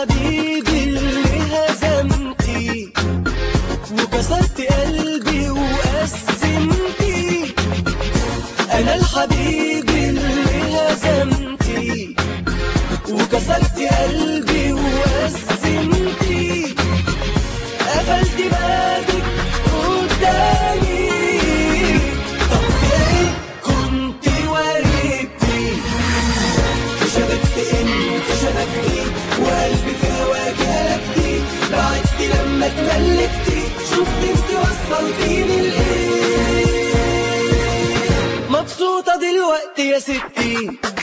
الحبيب اللي هزمتي وكسرت قلبي وقسمتي انا الحبيب اللي هزمتي وكسرت قلبي وقسمتي قفلت بابك قدامي طب ايه كنت وريتي شبكت انت شبكتي وقلبي في هواك هلكتي بعدتي لما اتملكتي شفت انت وصلتيني لايه مبسوطة دلوقتي يا ستي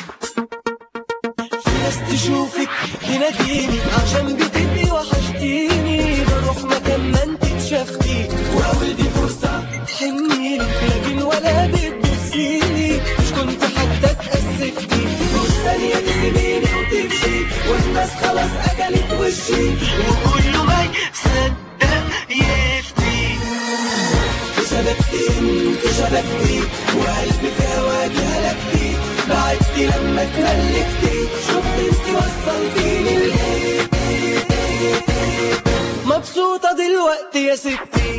في ناس تشوفك تناديني عشان بتبقي وحشتيني بروح مكان ما انت اتشافتي واقول دي فرصة تحنيلي لكن ولا بتبصيلي مش كنت حتى اتأسفتي مش ثانية تسيبيني وتمشي والناس خلاص أكلت وشي وكله ما يصدق يفتي شبكتي انت شبكتي وقلبي في هواك هلكتي بعدتي لما اتملكتي شفت انت وصلتيني لايه مبسوطة دلوقتي يا ستي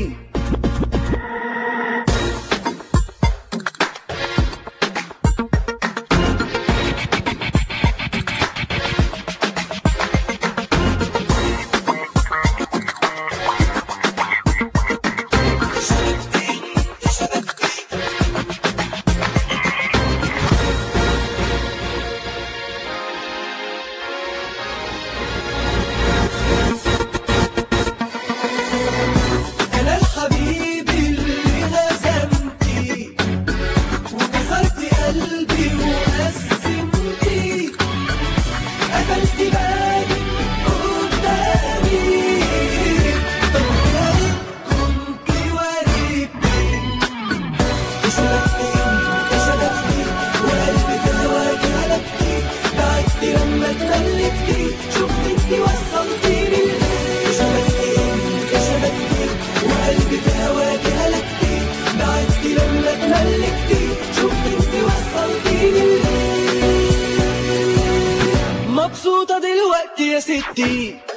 أنا الحبيب اللي هزمتي وكسرت قلبي وقسمتي قفلت بابك قدامي طب ليه كنت وريتني شبكتي انت شبكتي وقلبي في هواك هلكتي بعدتي لما اتملكتي شفت انت وصلتيني لايه شبكتي انت شبكتي وقلبي في هواك هلكتي بعدتي لما اتملكتي شفت انت وصلتيني لايه مبسوطة دلوقتي يا ستي